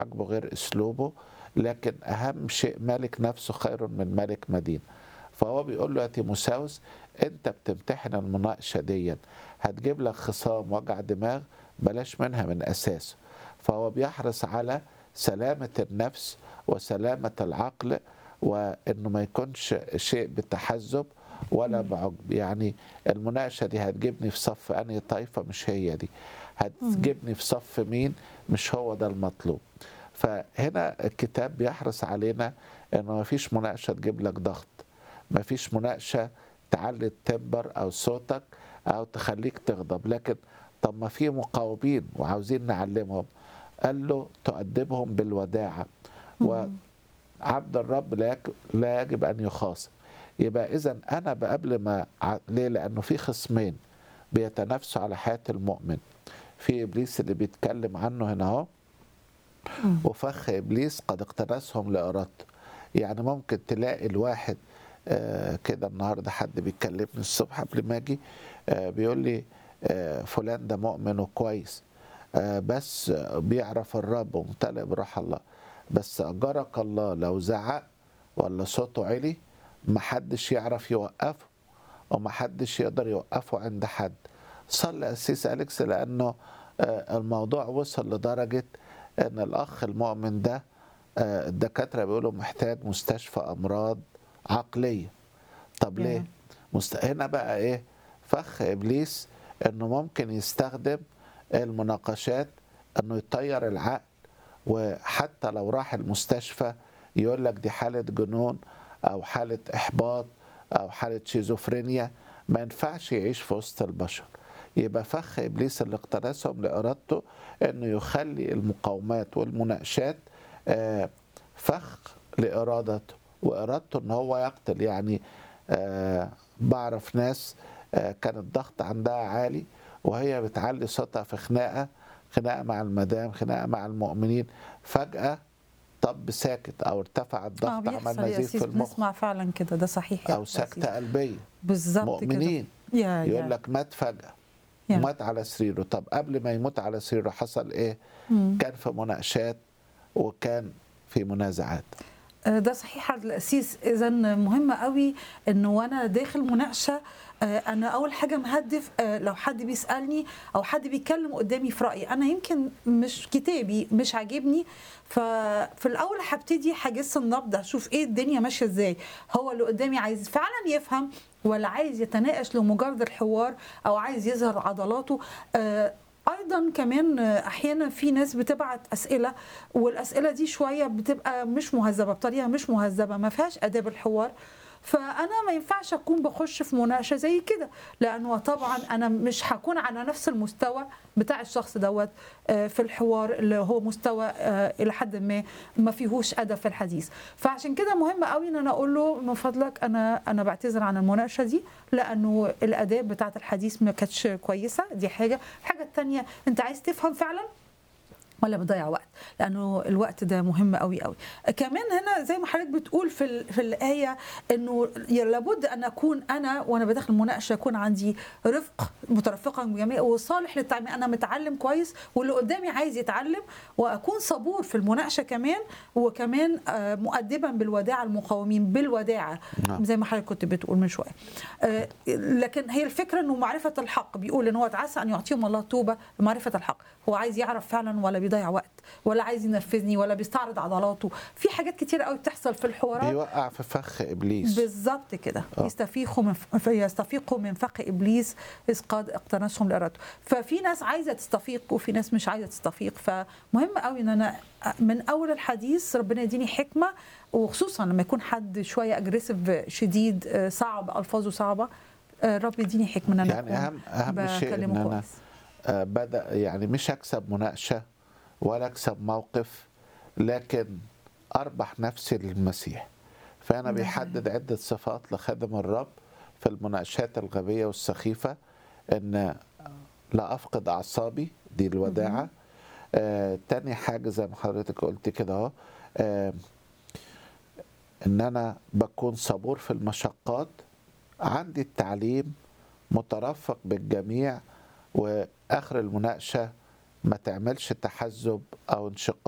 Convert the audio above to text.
عاجبه غير اسلوبه لكن اهم شيء مالك نفسه خير من مالك مدينه فهو بيقول له يا تيموساوس انت بتمتحن المناقشه دي هتجيب لك خصام وجع دماغ بلاش منها من اساسه فهو بيحرص على سلامه النفس وسلامه العقل وانه ما يكونش شيء بتحزب ولا بعجب يعني المناقشه دي هتجيبني في صف انهي طائفه مش هي دي هتجيبني في صف مين مش هو ده المطلوب فهنا الكتاب بيحرص علينا انه ما فيش مناقشه تجيب لك ضغط ما فيش مناقشه تعلي التمبر او صوتك او تخليك تغضب لكن طب ما في مقاومين وعاوزين نعلمهم قال له تؤدبهم بالوداعه وعبد الرب لا يك- لا يجب ان يخاصم يبقى اذا انا قبل ما ع- ليه لانه في خصمين بيتنافسوا على حياه المؤمن في ابليس اللي بيتكلم عنه هنا اهو وفخ ابليس قد اقتنسهم لارادته يعني ممكن تلاقي الواحد آه، كده النهارده حد بيكلمني الصبح قبل ما اجي آه، بيقول لي آه، فلان ده مؤمن وكويس آه، بس آه، بيعرف الرب وممتلئ بروح الله بس اجرك الله لو زعق ولا صوته عالي محدش يعرف يوقفه ومحدش يقدر يوقفه عند حد صلى أسيس أليكس لأنه آه، الموضوع وصل لدرجة أن الأخ المؤمن ده آه، الدكاترة بيقولوا محتاج مستشفى أمراض عقلية طب يا. ليه؟ مست... هنا بقى إيه؟ فخ إبليس إنه ممكن يستخدم المناقشات إنه يطير العقل وحتى لو راح المستشفى يقول لك دي حالة جنون أو حالة إحباط أو حالة شيزوفرينيا ما ينفعش يعيش في وسط البشر يبقى فخ إبليس اللي اقتنسهم لإرادته إنه يخلي المقاومات والمناقشات آه، فخ لإرادته وإرادته إن هو يقتل يعني آه، بعرف ناس آه، كان الضغط عندها عالي وهي بتعلي صوتها في خناقة خناقة مع المدام خناقة مع المؤمنين فجأة طب ساكت أو ارتفع اه الضغط عمل بيحصل يا نزيف في أسيس المخ بنسمع فعلا كده ده صحيح يا أو أسيس. سكتة قلبية بالظبط مؤمنين كده يا يا يقول لك مات فجأة يا. مات على سريره طب قبل ما يموت على سريره حصل ايه مم. كان في مناقشات وكان في منازعات آه، ده صحيح عبد الأسيس إذا مهم قوي إنه وأنا داخل مناقشة آه، أنا أول حاجة مهدف آه، لو حد بيسألني أو حد بيتكلم قدامي في رأيي أنا يمكن مش كتابي مش عاجبني ففي الأول هبتدي هجس النبض هشوف إيه الدنيا ماشية إزاي هو اللي قدامي عايز فعلا يفهم ولا عايز يتناقش لمجرد الحوار أو عايز يظهر عضلاته آه، ايضا كمان احيانا في ناس بتبعت اسئله والاسئله دي شويه بتبقى مش مهذبه بطريقه مش مهذبه ما فيهاش اداب الحوار فانا ما ينفعش اكون بخش في مناقشه زي كده لانه طبعا انا مش هكون على نفس المستوى بتاع الشخص دوت آه، في الحوار اللي هو مستوى آه، الى حد ما ما فيهوش ادب في الحديث فعشان كده مهم قوي ان انا اقول له من فضلك انا انا بعتذر عن المناقشه دي لانه الاداب بتاعه الحديث ما كانتش كويسه دي حاجه الحاجه الثانيه انت عايز تفهم فعلا ولا بتضيع وقت لانه الوقت ده مهم قوي قوي كمان هنا زي ما حضرتك بتقول في ال- في الايه انه لابد ان اكون انا وانا بدخل مناقشه يكون عندي رفق مترفقا بجميع وصالح للتعليم انا متعلم كويس واللي قدامي عايز يتعلم واكون صبور في المناقشه كمان وكمان آه، مؤدبا بالوداع المقاومين بالوداعه نعم. زي ما حضرتك كنت بتقول من شويه آه، لكن هي الفكره انه معرفه الحق بيقول ان هو عسى ان يعطيهم الله توبه لمعرفه الحق هو عايز يعرف فعلا ولا بيضيع وقت ولا عايز ينفذني ولا بيستعرض عضلاته في حاجات كتير قوي بتحصل في الحوارات بيوقع في فخ ابليس بالظبط كده آه. يستفيقوا من يستفيقوا من فخ ابليس اذ قد اقتنصهم لارادته ففي ناس عايزه تستفيق وفي ناس مش عايزه تستفيق فمهم قوي ان انا من اول الحديث ربنا يديني حكمه وخصوصا لما يكون حد شويه اجريسيف شديد آه، صعب الفاظه صعبه آه، رب يديني حكمه ان انا يعني اهم اهم شيء ان بكلمه انا كويس آه، بدا يعني مش اكسب مناقشه ولا اكسب موقف لكن اربح نفسي للمسيح فانا ده بيحدد عده صفات لخادم الرب في المناقشات الغبيه والسخيفه ان لا افقد اعصابي دي الوداعه آه تاني حاجه زي ما حضرتك قلت كده اهو آه ان انا بكون صبور في المشقات عندي التعليم مترفق بالجميع واخر المناقشه ما تعملش تحزب او انشقاق